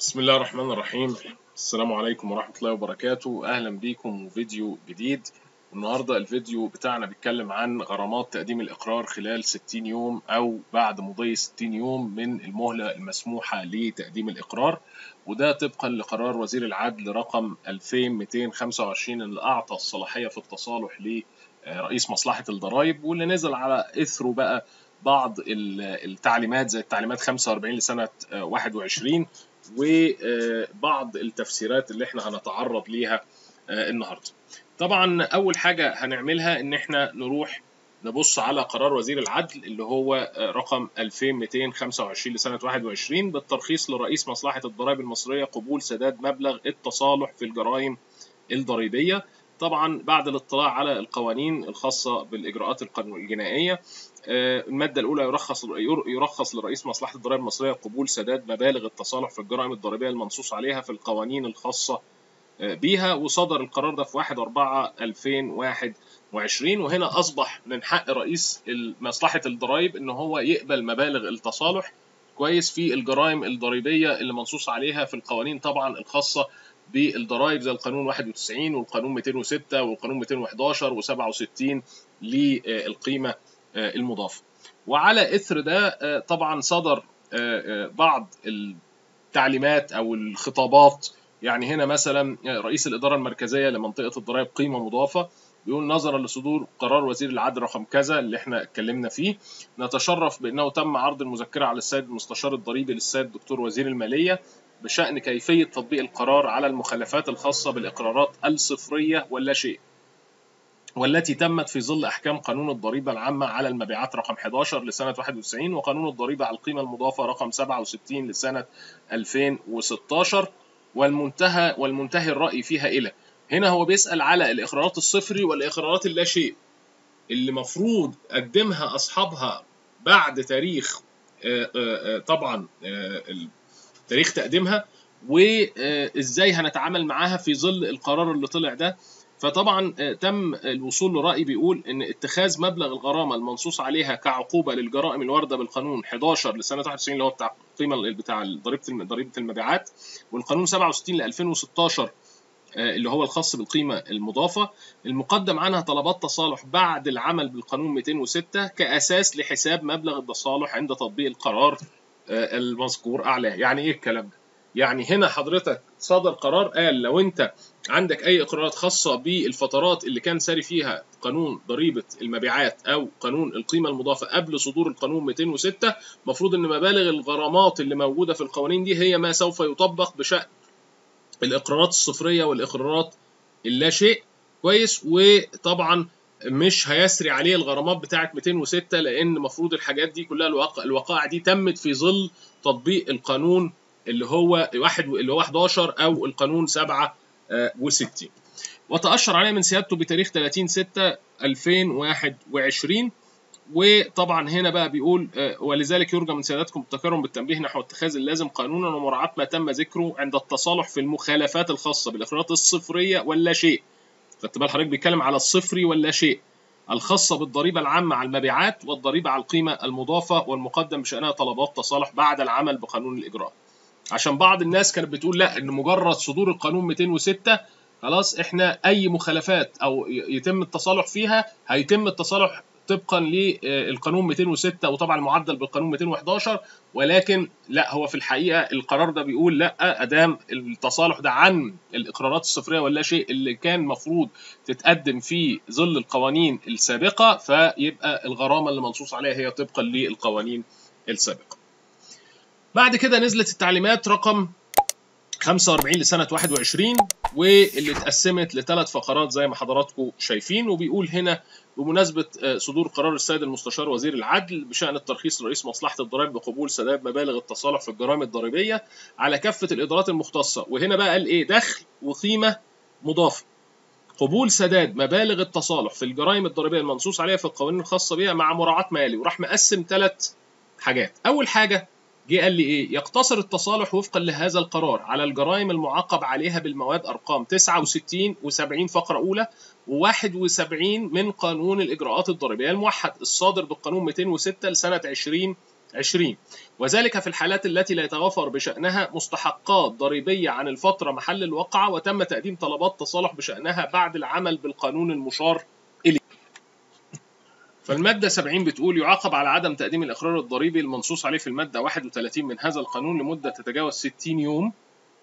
بسم الله الرحمن الرحيم السلام عليكم ورحمة الله وبركاته أهلا بيكم وفيديو جديد النهاردة الفيديو بتاعنا بيتكلم عن غرامات تقديم الإقرار خلال 60 يوم أو بعد مضي 60 يوم من المهلة المسموحة لتقديم الإقرار وده طبقا لقرار وزير العدل رقم 2225 اللي أعطى الصلاحية في التصالح لرئيس مصلحة الضرائب واللي نزل على إثره بقى بعض التعليمات زي التعليمات 45 لسنة 21 وبعض التفسيرات اللي احنا هنتعرض ليها النهارده. طبعا اول حاجه هنعملها ان احنا نروح نبص على قرار وزير العدل اللي هو رقم 2225 لسنه 21 بالترخيص لرئيس مصلحه الضرائب المصريه قبول سداد مبلغ التصالح في الجرائم الضريبيه طبعا بعد الاطلاع على القوانين الخاصه بالاجراءات الجنائيه الماده الاولى يرخص يرخص لرئيس مصلحه الضرائب المصريه قبول سداد مبالغ التصالح في الجرائم الضريبيه المنصوص عليها في القوانين الخاصه بيها وصدر القرار ده في 1 4 2021 وهنا اصبح من حق رئيس مصلحه الضرائب ان هو يقبل مبالغ التصالح كويس في الجرائم الضريبيه اللي منصوص عليها في القوانين طبعا الخاصه بالضرائب زي القانون 91 والقانون 206 والقانون 211 و67 للقيمه المضافه. وعلى اثر ده طبعا صدر بعض التعليمات او الخطابات يعني هنا مثلا رئيس الاداره المركزيه لمنطقه الضرائب قيمه مضافه بيقول نظرا لصدور قرار وزير العدل رقم كذا اللي احنا اتكلمنا فيه نتشرف بانه تم عرض المذكره على السيد المستشار الضريبي للسيد دكتور وزير الماليه بشان كيفيه تطبيق القرار على المخالفات الخاصه بالاقرارات الصفريه ولا شيء والتي تمت في ظل احكام قانون الضريبه العامه على المبيعات رقم 11 لسنه 91 وقانون الضريبه على القيمه المضافه رقم 67 لسنه 2016 والمنتهى والمنتهي الراي فيها الى هنا هو بيسال على الاقرارات الصفري والاقرارات اللا شيء اللي مفروض قدمها اصحابها بعد تاريخ طبعا تاريخ تقديمها وازاي هنتعامل معاها في ظل القرار اللي طلع ده فطبعا تم الوصول لرأي بيقول ان اتخاذ مبلغ الغرامه المنصوص عليها كعقوبه للجرائم الوارده بالقانون 11 لسنه 91 اللي هو بتاع القيمه بتاع ضريبه ضريبه المبيعات والقانون 67 ل 2016 اللي هو الخاص بالقيمه المضافه المقدم عنها طلبات تصالح بعد العمل بالقانون 206 كاساس لحساب مبلغ التصالح عند تطبيق القرار المذكور اعلاه يعني ايه الكلام ده يعني هنا حضرتك صدر قرار قال لو انت عندك اي اقرارات خاصه بالفترات اللي كان ساري فيها قانون ضريبه المبيعات او قانون القيمه المضافه قبل صدور القانون 206 المفروض ان مبالغ الغرامات اللي موجوده في القوانين دي هي ما سوف يطبق بشان الاقرارات الصفريه والاقرارات اللا شيء كويس وطبعا مش هيسري عليه الغرامات بتاعه 206 لان المفروض الحاجات دي كلها الوقائع, الوقائع دي تمت في ظل تطبيق القانون اللي هو واحد اللي هو 11 او القانون 67 وتأشر عليه من سيادته بتاريخ 30 6 2021 وطبعا هنا بقى بيقول ولذلك يرجى من سيادتكم التكرم بالتنبيه نحو اتخاذ اللازم قانونا ومراعاة ما تم ذكره عند التصالح في المخالفات الخاصة بالإقرارات الصفرية ولا شيء خدت بال حضرتك بيتكلم على الصفري ولا شيء الخاصة بالضريبة العامة على المبيعات والضريبة على القيمة المضافة والمقدم بشأنها طلبات تصالح بعد العمل بقانون الإجراء عشان بعض الناس كانت بتقول لا ان مجرد صدور القانون 206 خلاص احنا اي مخالفات او يتم التصالح فيها هيتم التصالح طبقا للقانون 206 وطبعا المعدل بالقانون 211 ولكن لا هو في الحقيقه القرار ده بيقول لا ادام التصالح ده عن الاقرارات الصفريه ولا شيء اللي كان المفروض تتقدم في ظل القوانين السابقه فيبقى الغرامه اللي منصوص عليها هي طبقا للقوانين السابقه. بعد كده نزلت التعليمات رقم 45 لسنة 21 واللي اتقسمت لثلاث فقرات زي ما حضراتكم شايفين وبيقول هنا بمناسبة صدور قرار السيد المستشار وزير العدل بشأن الترخيص لرئيس مصلحة الضرائب بقبول سداد مبالغ التصالح في الجرائم الضريبية على كافة الإدارات المختصة وهنا بقى قال إيه دخل وقيمة مضافة قبول سداد مبالغ التصالح في الجرائم الضريبية المنصوص عليها في القوانين الخاصة بها مع مراعاة مالي وراح مقسم ثلاث حاجات أول حاجة جه قال لي ايه يقتصر التصالح وفقا لهذا القرار على الجرائم المعاقب عليها بالمواد ارقام 69 و70 فقره اولى و71 من قانون الاجراءات الضريبيه الموحد الصادر بالقانون 206 لسنه 20 20 وذلك في الحالات التي لا يتوفر بشأنها مستحقات ضريبية عن الفترة محل الوقعة وتم تقديم طلبات تصالح بشأنها بعد العمل بالقانون المشار إليه. فالمادة 70 بتقول يعاقب على عدم تقديم الإقرار الضريبي المنصوص عليه في المادة 31 من هذا القانون لمدة تتجاوز 60 يوم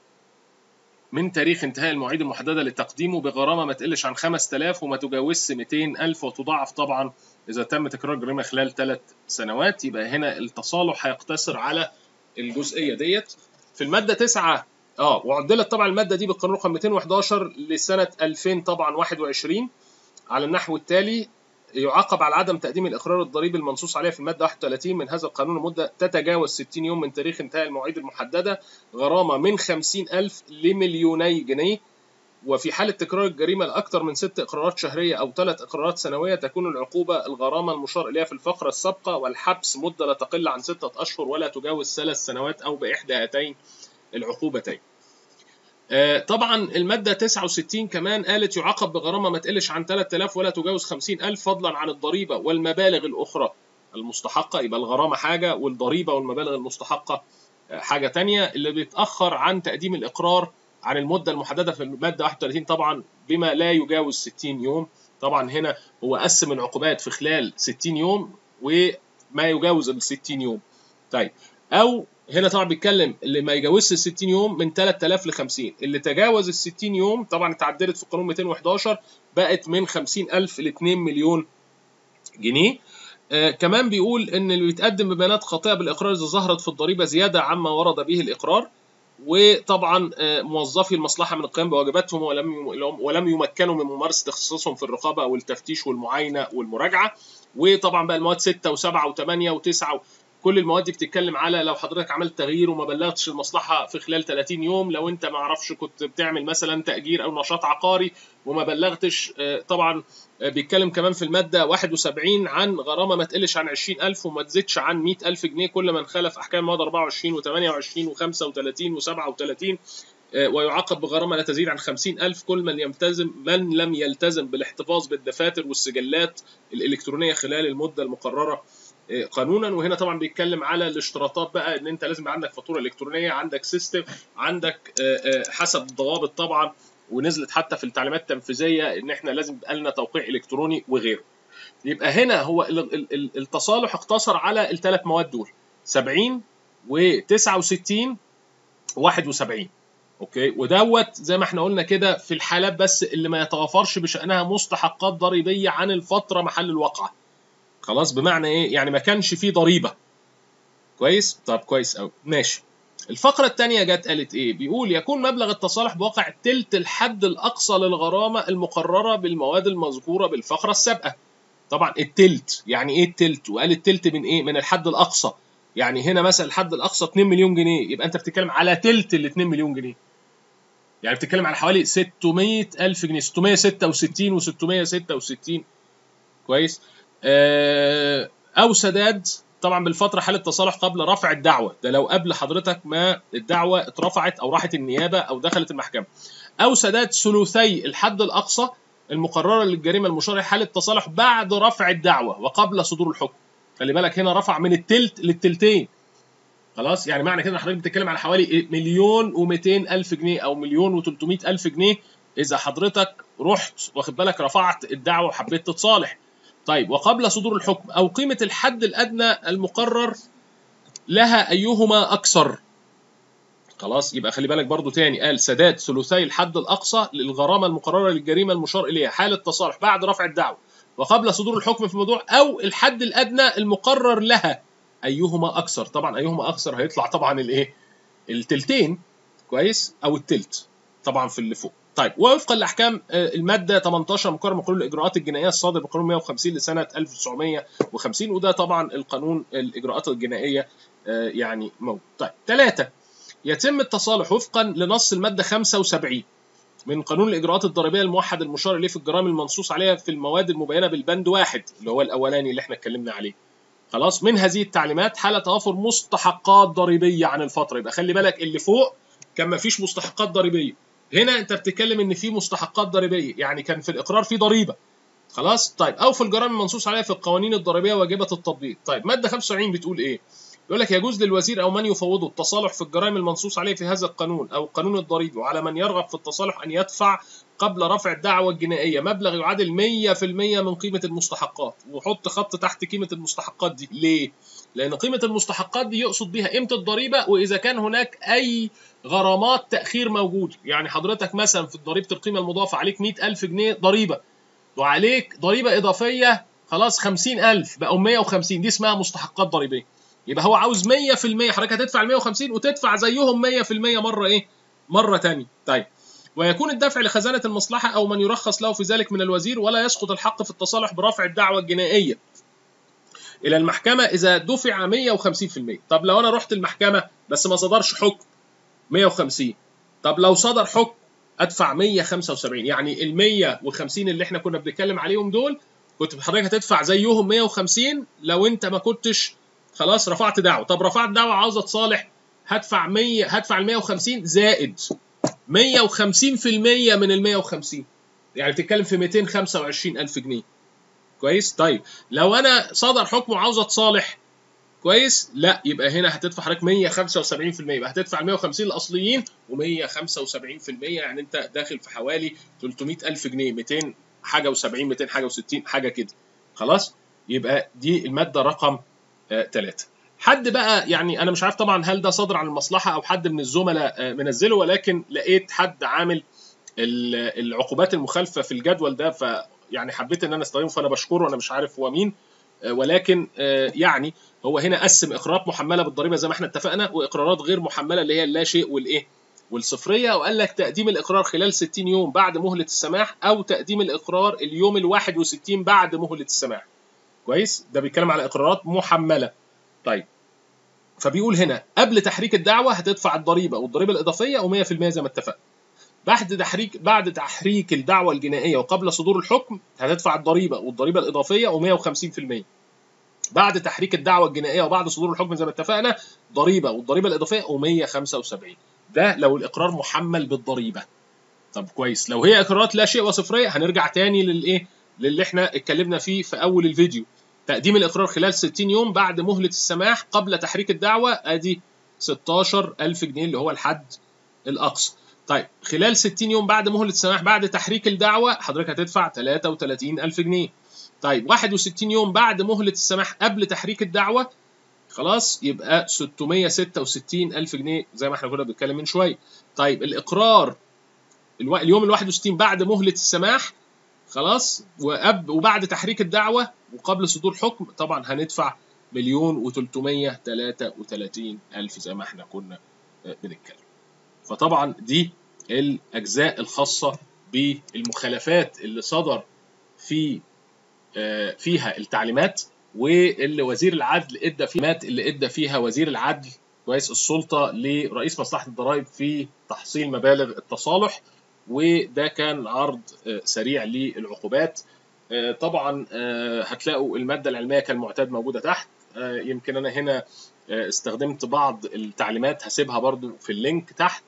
من تاريخ انتهاء المواعيد المحددة لتقديمه بغرامة ما تقلش عن 5000 وما تجاوزش 200000 وتضاعف طبعا إذا تم تكرار الجريمة خلال ثلاث سنوات يبقى هنا التصالح هيقتصر على الجزئية ديت في المادة 9 اه وعدلت طبعا المادة دي بالقانون رقم 211 لسنة 2000 طبعا 21 على النحو التالي يعاقب على عدم تقديم الإقرار الضريبي المنصوص عليه في المادة 31 من هذا القانون لمدة تتجاوز 60 يوم من تاريخ انتهاء المواعيد المحددة غرامة من 50000 لمليوني جنيه وفي حالة تكرار الجريمة لأكثر من ست إقرارات شهرية أو ثلاث إقرارات سنوية تكون العقوبة الغرامة المشار إليها في الفقرة السابقة والحبس مدة لا تقل عن ستة أشهر ولا تجاوز ثلاث سنوات أو بإحدى هاتين العقوبتين. آه طبعا المادة 69 كمان قالت يعاقب بغرامة ما تقلش عن 3000 ولا تجاوز 50000 فضلا عن الضريبة والمبالغ الأخرى المستحقة يبقى الغرامة حاجة والضريبة والمبالغ المستحقة حاجة تانية اللي بيتأخر عن تقديم الإقرار عن المدة المحددة في المادة 31 طبعا بما لا يجاوز 60 يوم طبعا هنا هو قسم العقوبات في خلال 60 يوم وما يجاوز ال 60 يوم طيب أو هنا طبعا بيتكلم اللي ما يجاوزش ال 60 يوم من 3000 ل 50 اللي تجاوز ال 60 يوم طبعا اتعدلت في القانون 211 بقت من 50000 ل 2 مليون جنيه آه كمان بيقول ان اللي بيتقدم ببيانات خاطئه بالاقرار اذا ظهرت في الضريبه زياده عما ورد به الاقرار وطبعا آه موظفي المصلحه من القيام بواجباتهم ولم ولم يمكنوا من ممارسه اختصاصهم في الرقابه او التفتيش والمعاينه والمراجعه وطبعا بقى المواد 6 و7 و8 و9 كل المواد دي بتتكلم على لو حضرتك عملت تغيير وما بلغتش المصلحه في خلال 30 يوم لو انت ما اعرفش كنت بتعمل مثلا تاجير او نشاط عقاري وما بلغتش طبعا بيتكلم كمان في الماده 71 عن غرامه ما تقلش عن 20000 وما تزيدش عن 100000 جنيه كل من خالف احكام المواد 24 و28 و35 و37 ويعاقب بغرامه لا تزيد عن 50000 كل من يلتزم من لم يلتزم بالاحتفاظ بالدفاتر والسجلات الالكترونيه خلال المده المقرره قانونا وهنا طبعا بيتكلم على الاشتراطات بقى ان انت لازم يبقى عندك فاتوره الكترونيه عندك سيستم عندك حسب الضوابط طبعا ونزلت حتى في التعليمات التنفيذيه ان احنا لازم يبقى لنا توقيع الكتروني وغيره يبقى هنا هو التصالح اقتصر على الثلاث مواد دول 70 و69 و71 اوكي ودوت زي ما احنا قلنا كده في الحالات بس اللي ما يتوافرش بشانها مستحقات ضريبيه عن الفتره محل الواقعه خلاص بمعنى ايه يعني ما كانش فيه ضريبه كويس طب كويس قوي ماشي الفقرة الثانية جت قالت إيه؟ بيقول يكون مبلغ التصالح بواقع تلت الحد الأقصى للغرامة المقررة بالمواد المذكورة بالفقرة السابقة. طبعا التلت، يعني إيه التلت؟ وقال التلت من إيه؟ من الحد الأقصى. يعني هنا مثلا الحد الأقصى 2 مليون جنيه، يبقى أنت بتتكلم على تلت ال 2 مليون جنيه. يعني بتتكلم على حوالي 600 ألف جنيه، 666 و 666 كويس؟ آه أو سداد طبعا بالفتره حاله تصالح قبل رفع الدعوه ده لو قبل حضرتك ما الدعوه اترفعت او راحت النيابه او دخلت المحكمه او سداد ثلثي الحد الاقصى المقرره للجريمه المشار حاله تصالح بعد رفع الدعوه وقبل صدور الحكم خلي بالك هنا رفع من التلت للتلتين خلاص يعني معنى كده حضرتك بتتكلم على حوالي مليون و200 الف جنيه او مليون و300 الف جنيه اذا حضرتك رحت واخد بالك رفعت الدعوه وحبيت تتصالح طيب وقبل صدور الحكم أو قيمة الحد الأدنى المقرر لها أيهما أكثر خلاص يبقى خلي بالك برضو تاني قال سداد ثلثي الحد الأقصى للغرامة المقررة للجريمة المشار إليها حالة تصالح بعد رفع الدعوة وقبل صدور الحكم في الموضوع أو الحد الأدنى المقرر لها أيهما أكثر طبعا أيهما أكثر هيطلع طبعا الإيه التلتين كويس أو التلت طبعا في اللي فوق طيب ووفقا لاحكام الماده 18 مقرر من قانون الاجراءات الجنائيه الصادر بقانون 150 لسنه 1950 وده طبعا القانون الاجراءات الجنائيه يعني موجود. طيب ثلاثه يتم التصالح وفقا لنص الماده 75 من قانون الاجراءات الضريبيه الموحد المشار اليه في الجرائم المنصوص عليها في المواد المبينه بالبند واحد اللي هو الاولاني اللي احنا اتكلمنا عليه. خلاص من هذه التعليمات حال توافر مستحقات ضريبيه عن الفتره يبقى خلي بالك اللي فوق كان ما فيش مستحقات ضريبيه هنا انت بتتكلم ان في مستحقات ضريبيه يعني كان في الاقرار في ضريبه خلاص طيب او في الجرائم المنصوص عليها في القوانين الضريبيه واجبه التطبيق طيب ماده 75 بتقول ايه يقول لك يجوز للوزير او من يفوضه التصالح في الجرائم المنصوص عليه في هذا القانون او القانون الضريبي وعلى من يرغب في التصالح ان يدفع قبل رفع الدعوى الجنائيه مبلغ يعادل 100% من قيمه المستحقات وحط خط تحت قيمه المستحقات دي ليه لان قيمه المستحقات دي يقصد بها قيمه الضريبه واذا كان هناك اي غرامات تاخير موجود يعني حضرتك مثلا في ضريبه القيمه المضافه عليك 100000 جنيه ضريبه وعليك ضريبه اضافيه خلاص 50000 بقوا 150 دي اسمها مستحقات ضريبيه يبقى هو عاوز 100% حضرتك هتدفع ال 150 وتدفع زيهم 100% مره ايه؟ مره ثانيه. طيب ويكون الدفع لخزانه المصلحه او من يرخص له في ذلك من الوزير ولا يسقط الحق في التصالح برفع الدعوى الجنائيه الى المحكمه اذا دفع 150%. طب لو انا رحت المحكمه بس ما صدرش حكم 150 طب لو صدر حكم ادفع 175 يعني ال 150 اللي احنا كنا بنتكلم عليهم دول كنت حضرتك هتدفع زيهم 150 لو انت ما كنتش خلاص رفعت دعوه طب رفعت دعوه عاوز اتصالح هدفع 100 هدفع ال 150 زائد 150% من ال 150 يعني بتتكلم في 225 الف جنيه كويس طيب لو انا صدر حكم وعاوز اتصالح كويس لا يبقى هنا هتدفع حضرتك 175% يبقى هتدفع ال 150 الاصليين و175% يعني انت داخل في حوالي 300 الف جنيه 200 حاجه و70 200 حاجه و60 حاجه كده خلاص يبقى دي الماده رقم ثلاثة حد بقى يعني انا مش عارف طبعا هل ده صادر عن المصلحه او حد من الزملاء منزله ولكن لقيت حد عامل العقوبات المخالفه في الجدول ده فيعني حبيت ان انا استخدمه فانا بشكره انا مش عارف هو مين ولكن يعني هو هنا قسم اقرارات محمله بالضريبه زي ما احنا اتفقنا واقرارات غير محمله اللي هي اللا شيء والايه والصفريه وقال لك تقديم الاقرار خلال 60 يوم بعد مهله السماح او تقديم الاقرار اليوم ال 61 بعد مهله السماح كويس ده بيتكلم على اقرارات محمله طيب فبيقول هنا قبل تحريك الدعوه هتدفع الضريبه والضريبه الاضافيه و100% زي ما اتفقنا بعد تحريك بعد تحريك الدعوه الجنائيه وقبل صدور الحكم هتدفع الضريبه والضريبه الاضافيه و150% بعد تحريك الدعوه الجنائيه وبعد صدور الحكم زي ما اتفقنا ضريبه والضريبه الاضافيه و175 ده لو الاقرار محمل بالضريبه طب كويس لو هي اقرارات لا شيء وصفريه هنرجع تاني للايه للي احنا اتكلمنا فيه في اول الفيديو تقديم الاقرار خلال 60 يوم بعد مهله السماح قبل تحريك الدعوه ادي 16000 جنيه اللي هو الحد الاقصى طيب خلال 60 يوم بعد مهله السماح بعد تحريك الدعوه حضرتك هتدفع 33000 جنيه طيب 61 يوم بعد مهله السماح قبل تحريك الدعوه خلاص يبقى 666000 جنيه زي ما احنا كنا بنتكلم من شويه طيب الاقرار الو... اليوم ال 61 بعد مهله السماح خلاص وأب وبعد تحريك الدعوه وقبل صدور حكم طبعا هندفع مليون و333 الف زي ما احنا كنا بنتكلم فطبعا دي الاجزاء الخاصه بالمخالفات اللي صدر في فيها التعليمات واللي وزير العدل ادى فيها اللي ادى فيها وزير العدل كويس السلطه لرئيس مصلحه الضرائب في تحصيل مبالغ التصالح وده كان عرض سريع للعقوبات طبعا هتلاقوا الماده العلميه كالمعتاد موجوده تحت يمكن انا هنا استخدمت بعض التعليمات هسيبها برضو في اللينك تحت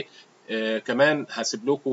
وكمان هسيب لكم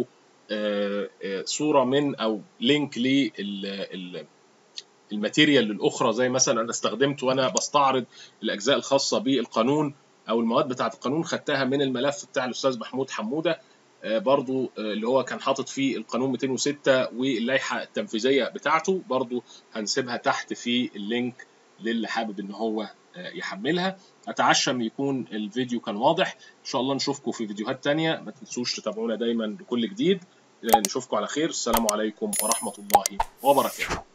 صوره من او لينك لل الماتيريال الاخرى زي مثلا انا استخدمت وانا بستعرض الاجزاء الخاصه بالقانون او المواد بتاعه القانون خدتها من الملف بتاع الاستاذ محمود حموده برضو اللي هو كان حاطط فيه القانون 206 واللائحه التنفيذيه بتاعته برضو هنسيبها تحت في اللينك للي حابب ان هو يحملها اتعشم يكون الفيديو كان واضح ان شاء الله نشوفكم في فيديوهات تانية ما تنسوش تتابعونا دايما بكل جديد نشوفكم على خير السلام عليكم ورحمه الله وبركاته